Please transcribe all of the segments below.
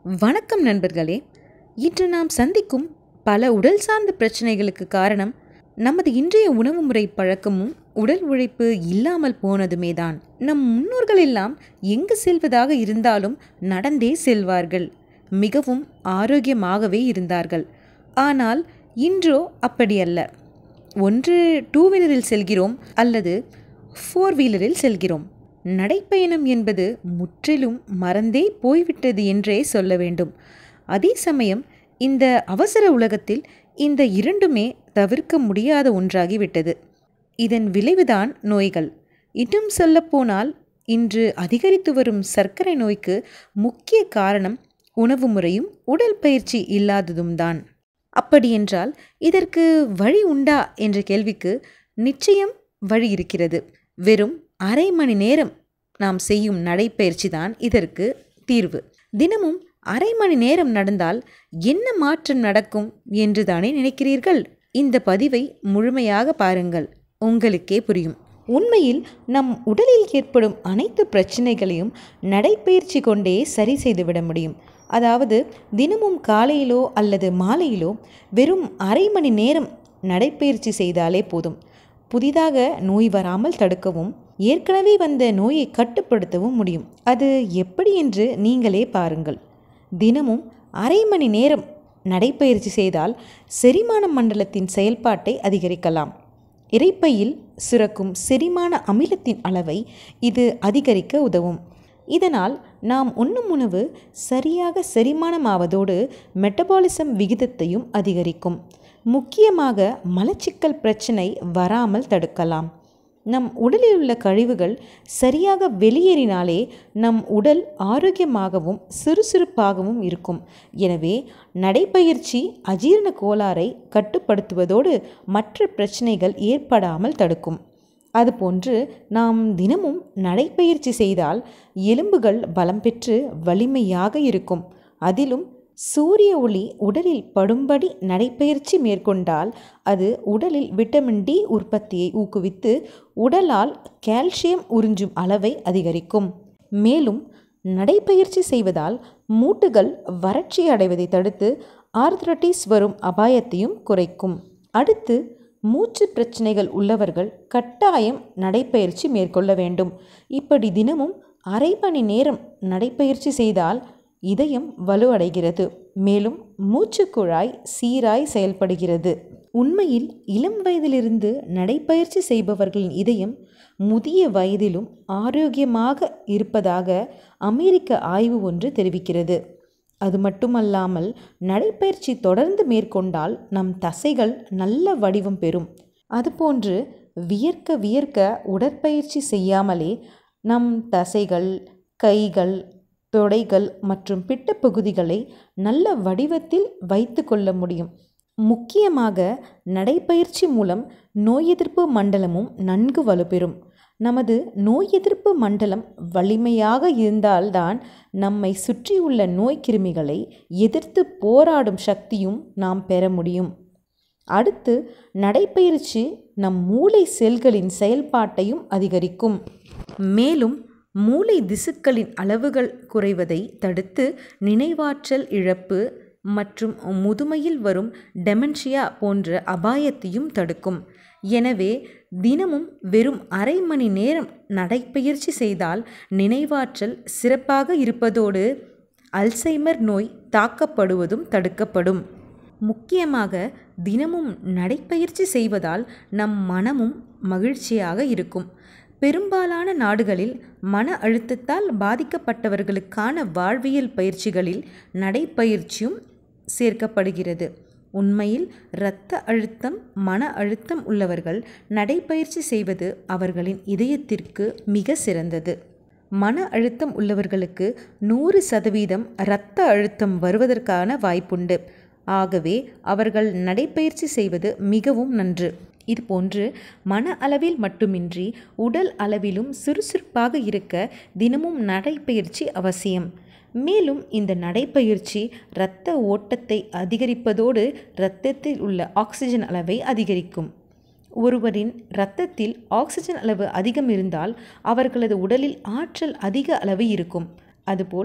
வணக்கம் நண்பர்களே இன்று நாம் சந்திக்கும் பல உடல் சார்ந்த பிரச்சனைகளுக்கு காரணம் நமது இன்றைய உணவு முறை பழக்கமும் உடல் உழைப்பு இல்லாமல் போனதுமே தான் நம் முன்னோர்கள் எல்லாம் எங்கு செல்வதாக இருந்தாலும் நடந்தே செல்வார்கள் மிகவும் ஆரோக்கியமாகவே இருந்தார்கள் ஆனால் இன்றோ அப்படியல்ல ஒன்று டூ வீலரில் செல்கிறோம் அல்லது ஃபோர் வீலரில் செல்கிறோம் நடைப்பயணம் என்பது முற்றிலும் மறந்தே போய்விட்டது என்றே சொல்ல வேண்டும் அதே சமயம் இந்த அவசர உலகத்தில் இந்த இரண்டுமே தவிர்க்க முடியாத ஒன்றாகிவிட்டது இதன் விளைவுதான் நோய்கள் இன்னும் சொல்லப்போனால் இன்று அதிகரித்து வரும் சர்க்கரை நோய்க்கு முக்கிய காரணம் உணவு முறையும் உடல் பயிற்சி இல்லாததும் தான் அப்படியென்றால் இதற்கு வழி உண்டா என்ற கேள்விக்கு நிச்சயம் வழி இருக்கிறது வெறும் அரை மணி நேரம் நாம் செய்யும் நடைப்பயிற்சி தான் இதற்கு தீர்வு தினமும் அரை மணி நேரம் நடந்தால் என்ன மாற்றம் நடக்கும் என்று தானே நினைக்கிறீர்கள் இந்த பதிவை முழுமையாக பாருங்கள் உங்களுக்கே புரியும் உண்மையில் நம் உடலில் ஏற்படும் அனைத்து பிரச்சனைகளையும் நடைப்பயிற்சி கொண்டே சரி செய்துவிட முடியும் அதாவது தினமும் காலையிலோ அல்லது மாலையிலோ வெறும் அரை மணி நேரம் நடைப்பயிற்சி செய்தாலே போதும் புதிதாக நோய் வராமல் தடுக்கவும் ஏற்கனவே வந்த நோயை கட்டுப்படுத்தவும் முடியும் அது எப்படி என்று நீங்களே பாருங்கள் தினமும் அரை மணி நேரம் நடைப்பயிற்சி செய்தால் செரிமான மண்டலத்தின் செயல்பாட்டை அதிகரிக்கலாம் இறைப்பையில் சுரக்கும் செரிமான அமிலத்தின் அளவை இது அதிகரிக்க உதவும் இதனால் நாம் உண்ணும் உணவு சரியாக செரிமானமாவதோடு மெட்டபாலிசம் விகிதத்தையும் அதிகரிக்கும் முக்கியமாக மலச்சிக்கல் பிரச்சனை வராமல் தடுக்கலாம் நம் உடலில் உள்ள கழிவுகள் சரியாக வெளியேறினாலே நம் உடல் ஆரோக்கியமாகவும் சுறுசுறுப்பாகவும் இருக்கும் எனவே நடைப்பயிற்சி அஜீரண கோளாறை கட்டுப்படுத்துவதோடு மற்ற பிரச்சனைகள் ஏற்படாமல் தடுக்கும் அதுபோன்று நாம் தினமும் நடைப்பயிற்சி செய்தால் எலும்புகள் பலம் பெற்று வலிமையாக இருக்கும் அதிலும் சூரிய ஒளி உடலில் படும்படி நடைப்பயிற்சி மேற்கொண்டால் அது உடலில் விட்டமின் டி உற்பத்தியை ஊக்குவித்து உடலால் கால்சியம் உறிஞ்சும் அளவை அதிகரிக்கும் மேலும் நடைப்பயிற்சி செய்வதால் மூட்டுகள் வறட்சி அடைவதை தடுத்து ஆர்த்ரட்டிஸ் வரும் அபாயத்தையும் குறைக்கும் அடுத்து மூச்சு பிரச்சனைகள் உள்ளவர்கள் கட்டாயம் நடைப்பயிற்சி மேற்கொள்ள வேண்டும் இப்படி தினமும் அரை மணி நேரம் நடைப்பயிற்சி செய்தால் இதயம் வலுவடைகிறது மேலும் மூச்சுக்குழாய் சீராய் செயல்படுகிறது உண்மையில் இளம் வயதிலிருந்து நடைப்பயிற்சி செய்பவர்களின் இதயம் முதிய வயதிலும் ஆரோக்கியமாக இருப்பதாக அமெரிக்க ஆய்வு ஒன்று தெரிவிக்கிறது அது மட்டுமல்லாமல் நடைப்பயிற்சி தொடர்ந்து மேற்கொண்டால் நம் தசைகள் நல்ல வடிவம் பெறும் அதுபோன்று வியர்க்க வியர்க்க உடற்பயிற்சி செய்யாமலே நம் தசைகள் கைகள் தொடைகள் மற்றும் பிட்டப்பகுதிகளை நல்ல வடிவத்தில் வைத்து கொள்ள முடியும் முக்கியமாக நடைப்பயிற்சி மூலம் நோய் எதிர்ப்பு மண்டலமும் நன்கு வலுப்பெறும் நமது நோய் எதிர்ப்பு மண்டலம் வலிமையாக இருந்தால்தான் நம்மை சுற்றியுள்ள நோய் கிருமிகளை எதிர்த்து போராடும் சக்தியும் நாம் பெற முடியும் அடுத்து நடைப்பயிற்சி நம் மூளை செல்களின் செயல்பாட்டையும் அதிகரிக்கும் மேலும் மூளை திசுக்களின் அளவுகள் குறைவதை தடுத்து நினைவாற்றல் இழப்பு மற்றும் முதுமையில் வரும் டெமென்ஷியா போன்ற அபாயத்தையும் தடுக்கும் எனவே தினமும் வெறும் அரை மணி நேரம் நடைப்பயிற்சி செய்தால் நினைவாற்றல் சிறப்பாக இருப்பதோடு அல்சைமர் நோய் தாக்கப்படுவதும் தடுக்கப்படும் முக்கியமாக தினமும் நடைப்பயிற்சி செய்வதால் நம் மனமும் மகிழ்ச்சியாக இருக்கும் பெரும்பாலான நாடுகளில் மன அழுத்தத்தால் பாதிக்கப்பட்டவர்களுக்கான வாழ்வியல் பயிற்சிகளில் நடைப்பயிற்சியும் சேர்க்கப்படுகிறது உண்மையில் இரத்த அழுத்தம் மன அழுத்தம் உள்ளவர்கள் நடைப்பயிற்சி செய்வது அவர்களின் இதயத்திற்கு மிக சிறந்தது மன அழுத்தம் உள்ளவர்களுக்கு நூறு சதவீதம் இரத்த அழுத்தம் வருவதற்கான வாய்ப்புண்டு ஆகவே அவர்கள் நடைப்பயிற்சி செய்வது மிகவும் நன்று இதுபோன்று மன அளவில் மட்டுமின்றி உடல் அளவிலும் சுறுசுறுப்பாக இருக்க தினமும் நடைப்பயிற்சி அவசியம் மேலும் இந்த நடைப்பயிற்சி இரத்த ஓட்டத்தை அதிகரிப்பதோடு இரத்தத்தில் உள்ள ஆக்சிஜன் அளவை அதிகரிக்கும் ஒருவரின் இரத்தத்தில் ஆக்சிஜன் அளவு அதிகம் இருந்தால் அவர்களது உடலில் ஆற்றல் அதிக அளவு இருக்கும் அதுபோல்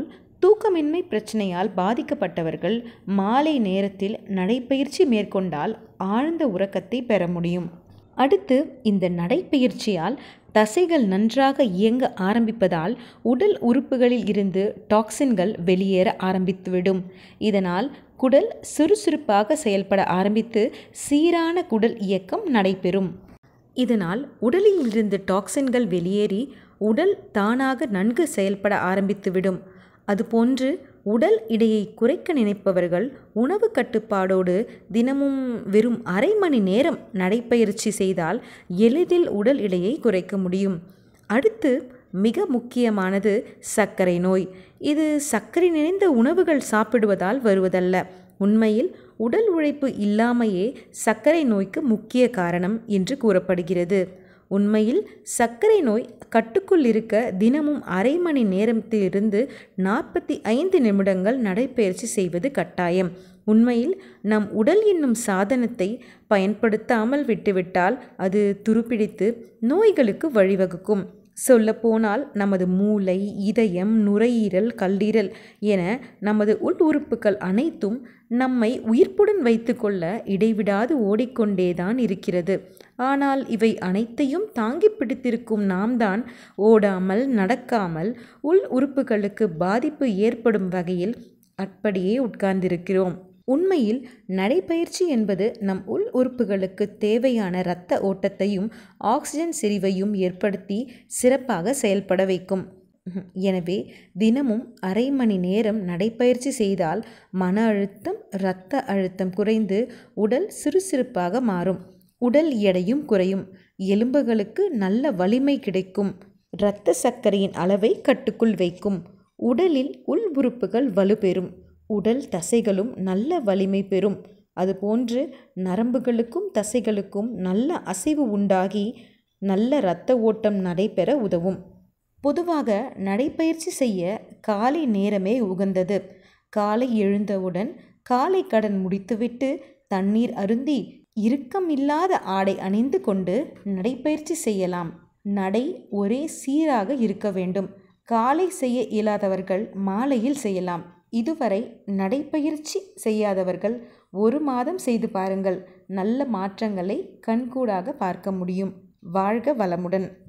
தூக்கமின்மை பிரச்சனையால் பாதிக்கப்பட்டவர்கள் மாலை நேரத்தில் நடைப்பயிற்சி மேற்கொண்டால் ஆழ்ந்த உறக்கத்தை பெற முடியும் அடுத்து இந்த நடைப்பயிற்சியால் தசைகள் நன்றாக இயங்க ஆரம்பிப்பதால் உடல் உறுப்புகளில் இருந்து டாக்சின்கள் வெளியேற ஆரம்பித்துவிடும் இதனால் குடல் சுறுசுறுப்பாக செயல்பட ஆரம்பித்து சீரான குடல் இயக்கம் நடைபெறும் இதனால் உடலில் இருந்து டாக்சின்கள் வெளியேறி உடல் தானாக நன்கு செயல்பட ஆரம்பித்துவிடும் அதுபோன்று உடல் இடையை குறைக்க நினைப்பவர்கள் உணவு கட்டுப்பாடோடு தினமும் வெறும் அரை மணி நேரம் நடைப்பயிற்சி செய்தால் எளிதில் உடல் எடையை குறைக்க முடியும் அடுத்து மிக முக்கியமானது சர்க்கரை நோய் இது சர்க்கரை நிறைந்த உணவுகள் சாப்பிடுவதால் வருவதல்ல உண்மையில் உடல் உழைப்பு இல்லாமையே சர்க்கரை நோய்க்கு முக்கிய காரணம் என்று கூறப்படுகிறது உண்மையில் சர்க்கரை நோய் கட்டுக்குள் இருக்க தினமும் அரை மணி நேரத்திலிருந்து நாற்பத்தி ஐந்து நிமிடங்கள் நடைப்பயிற்சி செய்வது கட்டாயம் உண்மையில் நம் உடல் என்னும் சாதனத்தை பயன்படுத்தாமல் விட்டுவிட்டால் அது துருப்பிடித்து நோய்களுக்கு வழிவகுக்கும் சொல்லப்போனால் நமது மூளை இதயம் நுரையீரல் கல்லீரல் என நமது உள் உறுப்புகள் அனைத்தும் நம்மை உயிர்ப்புடன் வைத்துக்கொள்ள இடைவிடாது ஓடிக்கொண்டேதான் இருக்கிறது ஆனால் இவை அனைத்தையும் தாங்கி பிடித்திருக்கும் நாம் தான் ஓடாமல் நடக்காமல் உள் உறுப்புகளுக்கு பாதிப்பு ஏற்படும் வகையில் அப்படியே உட்கார்ந்திருக்கிறோம் உண்மையில் நடைப்பயிற்சி என்பது நம் உள் உறுப்புகளுக்கு தேவையான இரத்த ஓட்டத்தையும் ஆக்சிஜன் செறிவையும் ஏற்படுத்தி சிறப்பாக செயல்பட வைக்கும் எனவே தினமும் அரை மணி நேரம் நடைப்பயிற்சி செய்தால் மன அழுத்தம் இரத்த அழுத்தம் குறைந்து உடல் சுறுசுறுப்பாக மாறும் உடல் எடையும் குறையும் எலும்புகளுக்கு நல்ல வலிமை கிடைக்கும் இரத்த சர்க்கரையின் அளவை கட்டுக்குள் வைக்கும் உடலில் உள் உறுப்புகள் வலுப்பெறும் உடல் தசைகளும் நல்ல வலிமை பெறும் அதுபோன்று நரம்புகளுக்கும் தசைகளுக்கும் நல்ல அசைவு உண்டாகி நல்ல இரத்த ஓட்டம் நடைபெற உதவும் பொதுவாக நடைப்பயிற்சி செய்ய காலை நேரமே உகந்தது காலை எழுந்தவுடன் காலை கடன் முடித்துவிட்டு தண்ணீர் அருந்தி இறுக்கம் இல்லாத ஆடை அணிந்து கொண்டு நடைப்பயிற்சி செய்யலாம் நடை ஒரே சீராக இருக்க வேண்டும் காலை செய்ய இயலாதவர்கள் மாலையில் செய்யலாம் இதுவரை நடைப்பயிற்சி செய்யாதவர்கள் ஒரு மாதம் செய்து பாருங்கள் நல்ல மாற்றங்களை கண்கூடாக பார்க்க முடியும் வாழ்க வளமுடன்